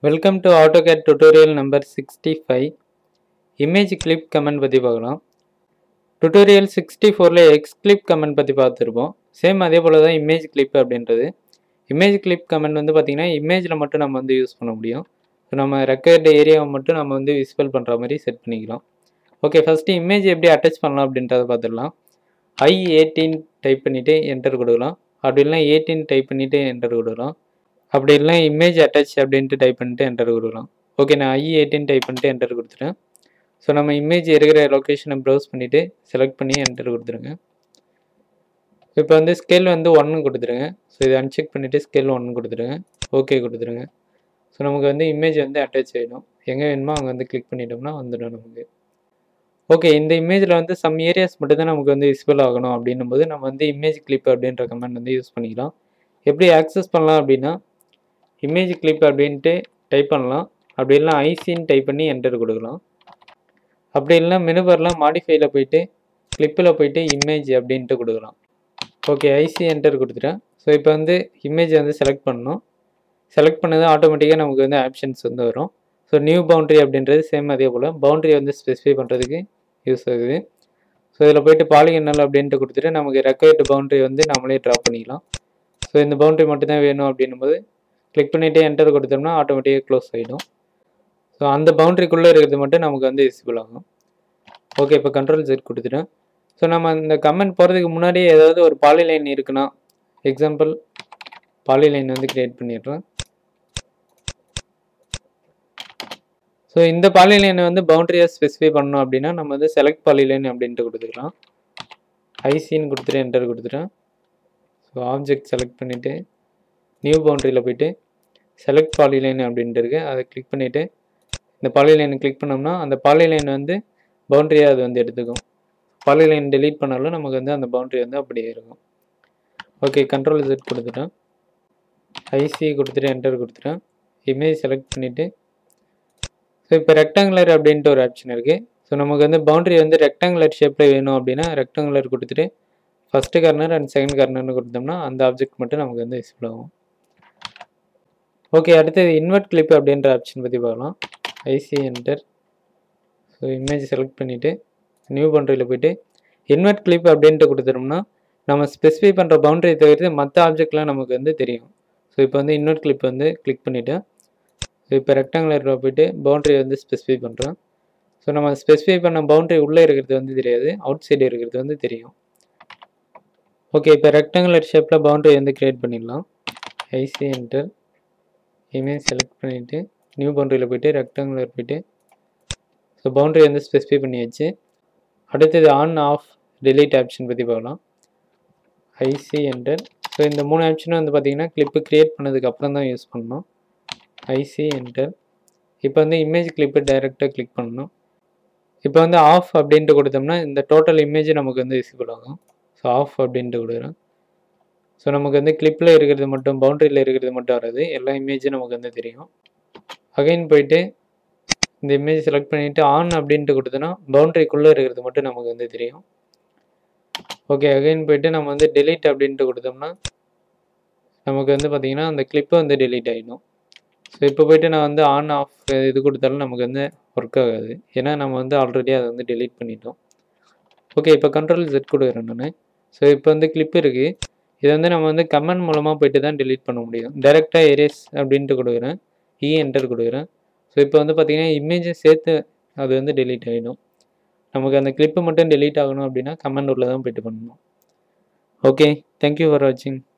welcome to AutoCAD tutorial number sixty five image clip command பற்றி பார்க்கலாம் tutorial sixty ஃபோரில் X clip command பற்றி பார்த்துருப்போம் சேம் அதே போல் தான் இமேஜ் கிளிப் அப்படின்றது இமேஜ் கிளிப் கமெண்ட் வந்து பார்த்திங்கன்னா இமேஜில் மட்டும் நம்ம வந்து யூஸ் பண்ண முடியும் ஸோ நம்ம ரெக்கார்டு ஏரியாவை மட்டும் நம்ம வந்து விசிபிள் பண்ணுற மாதிரி செட் பண்ணிக்கலாம் ஓகே ஃபஸ்ட்டு இமேஜ் எப்படி அட்டாச் பண்ணலாம் அப்படின்றத பார்த்துடலாம் ஐ எயிட்டீன் டைப் பண்ணிவிட்டு என்டர் கொடுக்கலாம் அப்படி இல்லைனா எயிட்டீன் டைப் பண்ணிவிட்டு என்டர் கொடுக்கலாம் அப்படி இல்லைனா இமேஜ் அட்டாச் அப்படின்ட்டு டைப் பண்ணிட்டு என்டர் கொடுக்கலாம் ஓகே நான் ஐ எயிட்டீன் டைப் பண்ணிட்டு என்டர் கொடுத்துட்டேன் ஸோ நம்ம இமேஜ் இருக்கிற லொக்கேஷனை ப்ரௌஸ் பண்ணிவிட்டு செலக்ட் பண்ணி என்டர் கொடுத்துருங்க இப்போ வந்து ஸ்கேல் வந்து ஒன்று கொடுத்துருங்க ஸோ இதை அன்செக் பண்ணிவிட்டு ஸ்கேல் ஒன்று கொடுத்துருங்க ஓகே கொடுத்துருங்க ஸோ நமக்கு வந்து இமேஜ் வந்து அட்டாச் ஆகிடும் எங்கே வேணுமோ அங்கே வந்து கிளிக் பண்ணிட்டோம்னா வந்துடும் நமக்கு ஓகே இந்த இமேஜில் வந்து சம் ஏரியாஸ் மட்டும் தான் நமக்கு வந்து விசிபிள் ஆகணும் அப்படின்னும் போது நம்ம வந்து இமேஜ் கிளிப் அப்படின்ற கமெண்ட் வந்து யூஸ் பண்ணிக்கலாம் எப்படி ஆக்சஸ் பண்ணலாம் அப்படின்னா இமேஜ் கிளிப் அப்படின்ட்டு டைப் பண்ணலாம் அப்படி இல்லைனா ஐசின்னு டைப் பண்ணி என்டர் கொடுக்கலாம் அப்படி இல்லைனா மெனுபரில் மாடிஃபைல போயிட்டு கிளிப்பில் போயிட்டு இமேஜ் அப்படின்ட்டு கொடுக்கலாம் ஓகே ஐசி என்டர் கொடுத்துட்டேன் ஸோ இப்போ வந்து இமேஜ் வந்து செலக்ட் பண்ணணும் செலக்ட் பண்ணது ஆட்டோமேட்டிக்காக நமக்கு வந்து ஆப்ஷன்ஸ் வந்து வரும் ஸோ நியூ பவுண்ட்ரி அப்படின்றது சேம் அதே போல் பவுண்ட்ரி வந்து ஸ்பெசிஃபை பண்ணுறதுக்கு யூஸ் ஆகுது ஸோ இதில் போயிட்டு பாலிகனல் அப்படின்ட்டு கொடுத்துட்டு நமக்கு ரெக்கவர்டு பவுண்ட்ரி வந்து நம்மளே ட்ரா பண்ணிக்கலாம் ஸோ இந்த பவுண்ட்ரி மட்டும்தான் வேணும் அப்படின்னும் போது கிளிக் பண்ணிவிட்டு என்டர் கொடுத்தோம்னா ஆட்டோமேட்டிக்காக க்ளோஸ் ஆகிடும் ஸோ அந்த பவுண்ட்ரிக்குள்ளே இருக்கிறது மட்டும் நமக்கு வந்து விசிபிள் ஆகும் ஓகே இப்போ கண்ட்ரோல் செட் கொடுத்துட்டேன் ஸோ நம்ம இந்த கமெண்ட் போகிறதுக்கு முன்னாடியே ஏதாவது ஒரு பாலிலைன் இருக்குன்னா எக்ஸாம்பிள் பாலிலைன் வந்து க்ரியேட் பண்ணிடுறேன் ஸோ இந்த பாலிலைனை வந்து பவுண்டரியாக ஸ்பெசிஃபை பண்ணணும் அப்படின்னா நம்ம வந்து செலக்ட் பாலிலைன் அப்படின்ட்டு கொடுத்துக்கலாம் ஐசின்னு கொடுத்துட்டு என்டர் கொடுத்துட்டேன் ஸோ ஆப்ஜெக்ட் செலக்ட் பண்ணிவிட்டு நியூ பவுண்டரியில் போயிட்டு செலக்ட் பாலிலைன் அப்படின்ட்டு இருக்கு அதை கிளிக் பண்ணிவிட்டு இந்த பாலிலைனை கிளிக் பண்ணோம்னா அந்த பாலிலைன் வந்து பவுண்டரியாக அது வந்து எடுத்துக்கும் பாலிலைன் டெலீட் பண்ணாலும் நமக்கு வந்து அந்த பவுண்டரி வந்து அப்படியே இருக்கும் ஓகே கண்ட்ரோல் செட் கொடுத்துட்டேன் ஐசி கொடுத்துட்டு என்டர் கொடுத்துட்டேன் இமேஜ் செலக்ட் பண்ணிவிட்டு ஸோ இப்போ ரெக்டாங்குலர் அப்படின்ட்டு ஒரு ஆப்ஷன் இருக்குது ஸோ நமக்கு வந்து பவுண்டரி வந்து ரெக்டாங்குலர் ஷேப்பில் வேணும் அப்படின்னா ரெக்டாங்குலர் கொடுத்துட்டு ஃபஸ்ட்டு கார்னர் அண்ட் செகண்ட் கார்னர்னு கொடுத்தோம்னா அந்த ஆப்ஜெக்ட் மட்டும் நமக்கு வந்து விசிபிள் ஆகும் ஓகே அடுத்தது இன்வெர்ட் கிளிப் அப்படின்ற ஆப்ஷன் பற்றி பார்க்கலாம் IC enter so image select பண்ணிவிட்டு நியூ பவுண்டரியில் போயிட்டு இன்வெர்ட் கிளிப் அப்படின்ட்டு கொடுத்துட்டோம்னா நம்ம ஸ்பெசிஃபை பண்ணுற பவுண்டரி தவிர்த்து மற்ற ஆப்ஜெக்ட்லாம் நமக்கு வந்து தெரியும் ஸோ இப்போ வந்து இன்வெர்ட் கிளிப் வந்து கிளிக் பண்ணிவிட்டேன் ஸோ இப்போ ரெக்டாங்குலரில் போயிட்டு பவுண்டரி வந்து ஸ்பெசிஃபை பண்ணுறோம் ஸோ நம்ம ஸ்பெசிஃபை பண்ண பவுண்டரி உள்ளே இருக்கிறது வந்து தெரியாது அவுட் சைடு இருக்கிறது வந்து தெரியும் ஓகே இப்போ ரெக்டாங்குலர் ஷேப்பில் பவுண்டரி வந்து க்ரியேட் பண்ணிடலாம் ஐசி என்டர் இமேஜ் செலக்ட் பண்ணிவிட்டு நியூ பவுண்டரியில் போயிட்டு ரெக்டாங்குலர் போயிட்டு ஸோ பவுண்டரி வந்து ஸ்பெசிஃபை பண்ணியாச்சு அடுத்தது ஆன் ஆஃப் டெலீட் ஆப்ஷன் பற்றி பார்க்கலாம் ஐசி என்டர் ஸோ இந்த மூணு ஆப்ஷனும் வந்து பார்த்திங்கன்னா கிளிப்பு க்ரியேட் பண்ணதுக்கு அப்புறம் தான் யூஸ் பண்ணணும் ஐசி என்டர் இப்போ வந்து இமேஜ் கிளிப்பு டைரெக்டாக கிளிக் பண்ணணும் இப்போ வந்து ஆஃப் அப்படின்ட்டு கொடுத்தோம்னா இந்த டோட்டல் இமேஜ் நமக்கு வந்து விசிபிள் ஆகும் ஸோ ஆஃப் அப்படின்ட்டு கொடுக்குறேன் ஸோ நமக்கு வந்து கிளிப்பில் இருக்கிறது மட்டும் பவுண்டரியில் இருக்கிறது மட்டும் வராது எல்லா இமேஜும் நமக்கு வந்து தெரியும் அகைன் போயிட்டு இந்த இமேஜ் செலக்ட் பண்ணிவிட்டு ஆன் அப்படின்ட்டு கொடுத்தோன்னா பவுண்டரிக்குள்ளே இருக்கிறது மட்டும் நமக்கு வந்து தெரியும் ஓகே அகைன் போயிட்டு நம்ம வந்து டெலீட் அப்படின்ட்டு கொடுத்தோம்னா நமக்கு வந்து பார்த்திங்கன்னா அந்த கிளிப்பு வந்து டெலீட் ஆகிடும் ஸோ இப்போ போயிட்டு நான் வந்து ஆன் ஆஃப் இது கொடுத்தாலும் நமக்கு வந்து ஒர்க் ஆகாது ஏன்னா நம்ம வந்து ஆல்ரெடி அதை வந்து டெலீட் பண்ணிட்டோம் ஓகே இப்போ கண்ட்ரோல் செட் கொடுக்குறேன் நான் ஸோ இப்போ வந்து கிளிப் இருக்குது இதை வந்து நம்ம வந்து கமெண்ட் மூலமாக போயிட்டு தான் டெலீட் பண்ண முடியும் டேரெக்டாக எரேஸ் அப்படின்ட்டு கொடுக்குறேன் இ என்டர் கொடுக்குறேன் ஸோ இப்போ வந்து பார்த்திங்கன்னா இமேஜை சேர்த்து அது வந்து டெலீட் ஆகிடும் நமக்கு அந்த கிளிப்பு மட்டும் டெலீட் ஆகணும் அப்படின்னா கமெண்ட் உள்ள தான் போயிட்டு பண்ணணும் ஓகே தேங்க்யூ ஃபார் வாட்சிங்